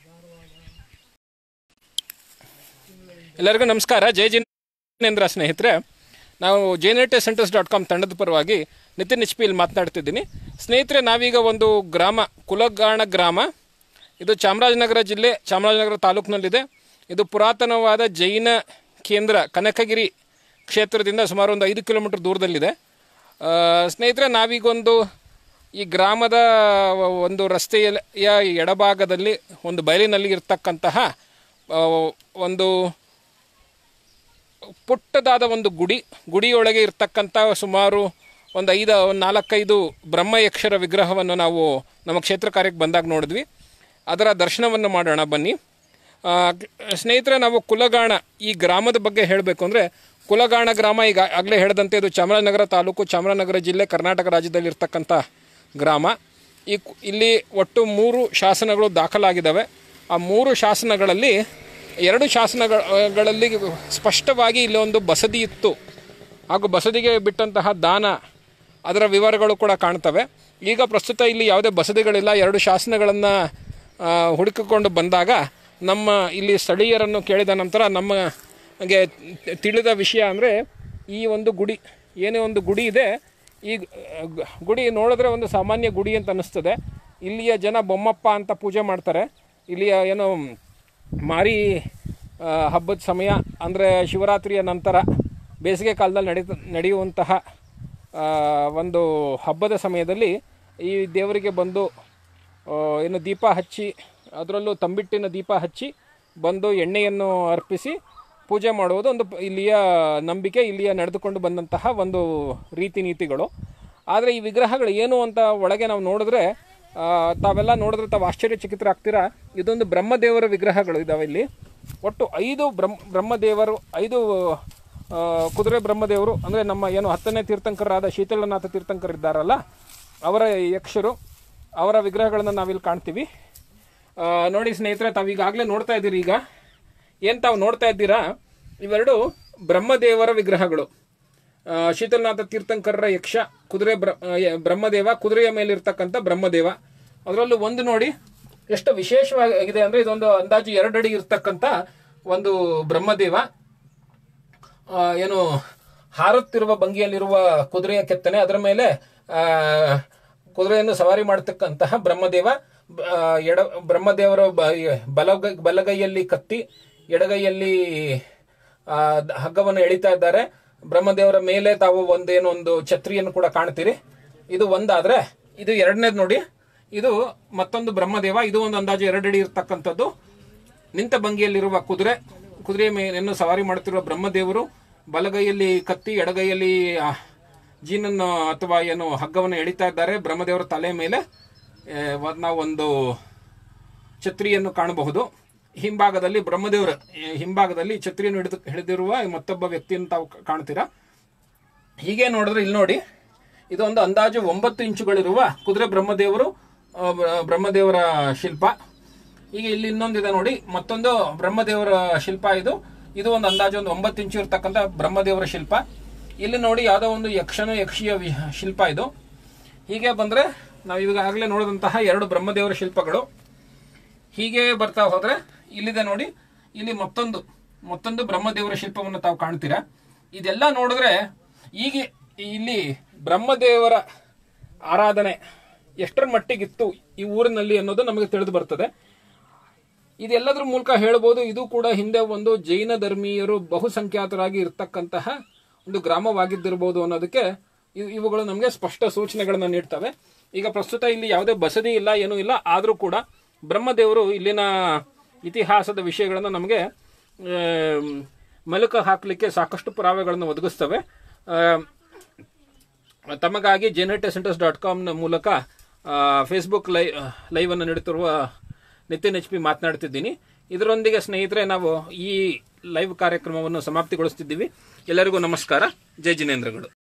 ಎಲ್ಲರಿಗೂ ನಮಸ್ಕಾರ ಜೈ ಜಿನೇಂದ್ರ ಸ್ನೇಹಿತರೆ ನಾವು ಜೇನೆಟ್ ಸೆಂಟರ್ಸ್ ಡಾಟ್ ಕಾಮ್ ತಂಡದ ಪರವಾಗಿ ನಿತಿನ್ ಎಚ್ ಪಿ ಇಲ್ಲಿ ಮಾತನಾಡ್ತಿದ್ದೀನಿ ಸ್ನೇಹಿತರೆ ನಾವೀಗ ಒಂದು ಗ್ರಾಮ ಕುಲಗಾಣ ಗ್ರಾಮ ಇದು ಚಾಮರಾಜನಗರ ಜಿಲ್ಲೆ ಚಾಮರಾಜನಗರ ತಾಲೂಕಿನಲ್ಲಿದೆ ಇದು ಪುರಾತನವಾದ ಜೈನ ಕೇಂದ್ರ ಕನಕಗಿರಿ ಕ್ಷೇತ್ರದಿಂದ ಸುಮಾರು ಒಂದು ಐದು ಕಿಲೋಮೀಟರ್ ದೂರದಲ್ಲಿದೆ ಆ, ಸ್ನೇಹಿತರೆ ನಾವೀಗೊಂದು ಈ ಗ್ರಾಮದ ಒಂದು ರಸ್ತೆಯ ಎಡಭಾಗದಲ್ಲಿ ಒಂದು ಬಯಲಿನಲ್ಲಿ ಇರ್ತಕ್ಕಂತಹ ಆ, ಒಂದು ಪುಟ್ಟದಾದ ಒಂದು ಗುಡಿ ಗುಡಿಯೊಳಗೆ ಇರ್ತಕ್ಕಂಥ ಸುಮಾರು ಒಂದು ಐದು ಒಂದು ನಾಲ್ಕೈದು ಬ್ರಹ್ಮಯಕ್ಷರ ವಿಗ್ರಹವನ್ನು ನಾವು ನಮ್ಮ ಕ್ಷೇತ್ರ ಕಾರ್ಯಕ್ಕೆ ಬಂದಾಗ ನೋಡಿದ್ವಿ ಅದರ ದರ್ಶನವನ್ನು ಮಾಡೋಣ ಬನ್ನಿ ಆ, ಸ್ನೇಹಿತರೆ ನಾವು ಕುಲಗಾಣ ಈ ಗ್ರಾಮದ ಬಗ್ಗೆ ಹೇಳಬೇಕು ಅಂದರೆ ಕುಲಗಾಣ ಗ್ರಾಮ ಈಗ ಆಗಲೇ ಹೇಳಿದಂತೆ ಇದು ಚಾಮರಾಜನಗರ ತಾಲೂಕು ಚಾಮರಾಜನಗರ ಜಿಲ್ಲೆ ಕರ್ನಾಟಕ ರಾಜ್ಯದಲ್ಲಿ ಇರ್ತಕ್ಕಂಥ ಗ್ರಾಮ ಈ ಕು- ಇಲ್ಲಿ ಒಟ್ಟು ಮೂರು ಶಾಸನಗಳು ದಾಖಲಾಗಿದ್ದಾವೆ ಆ ಮೂರು ಶಾಸನಗಳಲ್ಲಿ ಎರಡು ಶಾಸನಗಳಲ್ಲಿ ಸ್ಪಷ್ಟವಾಗಿ ಇಲ್ಲಿ ಒಂದು ಬಸದಿ ಇತ್ತು ಹಾಗೂ ಬಸದಿಗೆ ಬಿಟ್ಟಂತಹ ದಾನ ಅದರ ವಿವರಗಳು ಕೂಡ ಕಾಣ್ತವೆ ಈಗ ಪ್ರಸ್ತುತ ಇಲ್ಲಿ ಯಾವುದೇ ಬಸದಿಗಳಿಲ್ಲ ಎರಡು ಶಾಸನಗಳನ್ನು ಹುಡುಕಿಕೊಂಡು ಬಂದಾಗ ನಮ್ಮ ಇಲ್ಲಿ ಸ್ಥಳೀಯರನ್ನು ಕೇಳಿದ ನಂತರ ನಮಗೆ ತಿಳಿದ ವಿಷಯ ಅಂದರೆ ಈ ಒಂದು ಗುಡಿ ಏನೇ ಒಂದು ಗುಡಿ ಇದೆ ಈ ಗ- ಗುಡಿ ನೋಡಿದ್ರೆ ಒಂದು ಸಾಮಾನ್ಯ ಗುಡಿ ಅಂತ ಅನ್ನಿಸ್ತದೆ ಇಲ್ಲಿಯ ಜನ ಬೊಮ್ಮಪ್ಪ ಅಂತ ಪೂಜೆ ಮಾಡ್ತಾರೆ ಇಲ್ಲಿಯ ಏನು ಮಾರಿ ಆ, ಹಬ್ಬದ ಸಮಯ ಅಂದರೆ ಶಿವರಾತ್ರಿಯ ನಂತರ ಬೇಸಿಗೆ ಕಾಲದಲ್ಲಿ ನಡೀತ ನಡೆಯುವಂತಹ ಆ, ಒಂದು ಹಬ್ಬದ ಸಮಯದಲ್ಲಿ ಈ ದೇವರಿಗೆ ಬಂದು ಆ, ಏನು ದೀಪ ಹಚ್ಚಿ ಅದರಲ್ಲೂ ತಂಬಿಟ್ಟಿನ ದೀಪ ಹಚ್ಚಿ ಬಂದು ಎಣ್ಣೆಯನ್ನು ಅರ್ಪಿಸಿ ಪೂಜೆ ಮಾಡುವುದು ಒಂದು ಪ- ಇಲ್ಲಿಯ ನಂಬಿಕೆ ಇಲ್ಲಿಯ ನಡೆದುಕೊಂಡು ಬಂದಂತಹ ಒಂದು ರೀತಿ ನೀತಿಗಳು ಆದರೆ ಈ ವಿಗ್ರಹಗಳು ಏನು ಅಂತ ಒಳಗೆ ನಾವು ನೋಡಿದ್ರೆ ಆ, ತಾವೆಲ್ಲ ನೋಡಿದ್ರೆ ತಾವು ಆಶ್ಚರ್ಯಚಕಿತರಾಗ್ತೀರಾ ಇದೊಂದು ಬ್ರಹ್ಮದೇವರ ವಿಗ್ರಹಗಳು ಇದಾವೆ ಇಲ್ಲಿ ಒಟ್ಟು ಐದು ಬ್ರಹ್ಮ ಬ್ರಹ್ಮದೇವರು ಐದು ಆ, ಕುದುರೆ ಬ್ರಹ್ಮದೇವರು ಅಂದರೆ ನಮ್ಮ ಏನು ಹತ್ತನೇ ತೀರ್ಥಂಕರಾದ ಶೀತಳನಾಥ ತೀರ್ಥಂಕರಿದ್ದಾರಲ್ಲ ಅವರ ಯಕ್ಷರು ಅವರ ವಿಗ್ರಹಗಳನ್ನು ನಾವಿಲ್ಲಿ ಕಾಣ್ತೀವಿ ಆ, ನೋಡಿ ಸ್ನೇಹಿತರೆ ತಾವು ಈಗಾಗಲೇ ನೋಡ್ತಾ ಇದ್ದೀರಿ ಈಗ ಏನು ತಾವು ನೋಡ್ತಾ ಇದ್ದೀರಾ ಇವೆರಡು ಬ್ರಹ್ಮದೇವರ ವಿಗ್ರಹಗಳು ಆ, ಶೀತಲನಾಥ ತೀರ್ಥಂಕರರ ಯಕ್ಷ ಕುದುರೆ ಬ್ರ ಆ, ಯ- ಬ್ರಹ್ಮದೇವ ಕುದುರೆಯ ಮೇಲಿರ್ತಕ್ಕಂಥ ಬ್ರಹ್ಮದೇವ ಅದರಲ್ಲೂ ಒಂದು ನೋಡಿ ಎಷ್ಟು ವಿಶೇಷವಾಗಿದೆ ಅಂದರೆ ಇದೊಂದು ಅಂದಾಜು ಎರಡು ಅಡಿ ಇರ್ತಕ್ಕಂಥ ಒಂದು ಬ್ರಹ್ಮದೇವ ಆ, ಏನು ಹಾರುತ್ತಿರುವ ಭಂಗಿಯಲ್ಲಿರುವ ಕುದುರೆಯ ಕೆತ್ತನೆ ಅದರ ಮೇಲೆ ಆ, ಕುದುರೆಯನ್ನು ಸವಾರಿ ಮಾಡತಕ್ಕಂತಹ ಬ್ರಹ್ಮದೇವ ಬ- ಆ, ಎಡ ಬ್ರಹ್ಮದೇವರ ಬ- ಬಲಗೈ ಬಲಗೈಯಲ್ಲಿ ಕತ್ತಿ ಎಡಗೈಯಲ್ಲಿ ಆ, ದ- ಹಗ್ಗವನ್ನು ಎಳಿತಾ ಇದ್ದಾರೆ ಬ್ರಹ್ಮದೇವರ ಮೇಲೆ ತಾವು ಒಂದೇನು ಒಂದು ಛತ್ರಿಯನ್ನು ಕೂಡ ಕಾಣ್ತೀರಿ ಇದು ಒಂದಾದ್ರೆ ಇದು ಎರಡನೇದು ನೋಡಿ ಇದು ಮತ್ತೊಂದು ಬ್ರಹ್ಮದೇವ ಇದು ಒಂದು ಅಂದಾಜು ಎರಡಡಿ ಇರ್ತಕ್ಕಂಥದ್ದು ನಿಂತ ಭಂಗಿಯಲ್ಲಿರುವ ಕುದುರೆ ಕುದುರೆಯ ಮೇಲೆನ್ನು ಸವಾರಿ ಮಾಡುತ್ತಿರುವ ಬ್ರಹ್ಮದೇವರು ಬಲಗೈಯಲ್ಲಿ ಕತ್ತಿ ಎಡಗೈಯಲ್ಲಿ ಆ, ಜೀನನ್ನು ಅಥವಾ ಏನು ಹಗ್ಗವನ್ನು ಎಳಿತಾ ಇದ್ದಾರೆ ಬ್ರಹ್ಮದೇವರ ತಲೆ ಮೇಲೆ ಆ, ವ- ನಾವು ಒಂದು ಛತ್ರಿಯನ್ನು ಕಾಣಬಹುದು ಹಿಂಭಾಗದಲ್ಲಿ ಬ್ರಹ್ಮದೇವರ ಆ, ಹಿಂಭಾಗದಲ್ಲಿ ಛತ್ರಿಯನ್ನು ಹಿಡಿದು ಹಿಡಿದಿರುವ ಮತ್ತೊಬ್ಬ ವ್ಯಕ್ತಿಯನ್ನು ತಾವು ಕ- ಕಾಣ್ತೀರಾ ಹೀಗೆ ನೋಡಿದ್ರೆ ಇಲ್ಲಿ ನೋಡಿ ಇದೊಂದು ಅಂದಾಜು ಒಂಬತ್ತು ಇಂಚುಗಳಿರುವ ಕುದುರೆ ಬ್ರಹ್ಮದೇವರು ಆ, ಬ್ರ- ಬ್ರಹ್ಮದೇವರ ಶಿಲ್ಪ ಈಗ ಇಲ್ಲಿ ಇನ್ನೊಂದಿದೆ ನೋಡಿ ಮತ್ತೊಂದು ಬ್ರಹ್ಮದೇವರ ಶಿಲ್ಪ ಇದು ಇದು ಒಂದು ಅಂದಾಜು ಒಂದು ಒಂಬತ್ತು ಇಂಚು ಇರ್ತಕ್ಕಂಥ ಬ್ರಹ್ಮದೇವರ ಶಿಲ್ಪ ಇಲ್ಲಿ ನೋಡಿ ಯಾವುದೋ ಒಂದು ಯಕ್ಷನ ಯಕ್ಷಿಯ ವಿ- ಶಿಲ್ಪ ಇದು ಹೀಗೆ ಬಂದ್ರೆ ನಾವು ಈಗಾಗಲೇ ನೋಡಿದಂತಹ ಎರಡು ಬ್ರಹ್ಮದೇವರ ಶಿಲ್ಪಗಳು ಹೀಗೆ ಬರ್ತಾ ಹೋದ್ರೆ ಇಲ್ಲಿದೆ ನೋಡಿ ಇಲ್ಲಿ ಮತ್ತೊಂದು ಮತ್ತೊಂದು ಬ್ರಹ್ಮದೇವರ ಶಿಲ್ಪವನ್ನು ತಾವು ಕಾಣ್ತೀರಾ ಇದೆಲ್ಲ ನೋಡಿದ್ರೆ ಈಗ ಇಲ್ಲಿ ಬ್ರಹ್ಮದೇವರ ಆರಾಧನೆ ಎಷ್ಟರ ಮಟ್ಟಿಗಿತ್ತು ಈ ಊರಿನಲ್ಲಿ ಅನ್ನೋದು ನಮಗೆ ತಿಳಿದು ಬರ್ತದೆ ಇದೆಲ್ಲದರ ಮೂಲಕ ಹೇಳ್ಬೋದು ಇದು ಕೂಡ ಹಿಂದೆ ಒಂದು ಜೈನ ಧರ್ಮೀಯರು ಬಹುಸಂಖ್ಯಾತರಾಗಿ ಇರ್ತಕ್ಕಂತಹ ಒಂದು ಗ್ರಾಮವಾಗಿದ್ದಿರಬಹುದು ಅನ್ನೋದಕ್ಕೆ ಇವ್- ಇವುಗಳು ನಮಗೆ ಸ್ಪಷ್ಟ ಸೂಚನೆಗಳನ್ನು ನೀಡ್ತವೆ ಈಗ ಪ್ರಸ್ತುತ ಇಲ್ಲಿ ಯಾವುದೇ ಬಸದಿ ಇಲ್ಲ ಏನೂ ಇಲ್ಲ ಆದರೂ ಕೂಡ ಬ್ರಹ್ಮದೇವರು ಇಲ್ಲಿನ ಇತಿಹಾಸದ ವಿಷಯಗಳನ್ನು ನಮಗೆ ಆಮ್, ಮೆಲುಕು ಹಾಕಲಿಕ್ಕೆ ಸಾಕಷ್ಟು ಪುರಾವೆಗಳನ್ನು ಒದಗಿಸ್ತವೆ ಆಮ್, ತಮಗಾಗಿ ಜೆನೆಟ್ ಸೆಂಟರ್ಸ್ ಡಾಟ್ ಕಾಮ್ನ ಮೂಲಕ ಫೇಸ್ಬುಕ್ ಲೈ ಲೈವನ್ನು ನೀಡುತ್ತಿರುವ ನಿತಿನ್ ಎಚ್ ಪಿ ಮಾತನಾಡ್ತಿದ್ದೀನಿ ಇದರೊಂದಿಗೆ ಸ್ನೇಹಿತರೆ ನಾವು ಈ ಲೈವ್ ಕಾರ್ಯಕ್ರಮವನ್ನು ಸಮಾಪ್ತಿಗೊಳಿಸ್ತಿದ್ದೀವಿ ಎಲ್ಲರಿಗೂ ನಮಸ್ಕಾರ ಜೈ ಜಿನೇಂದ್ರಗಳು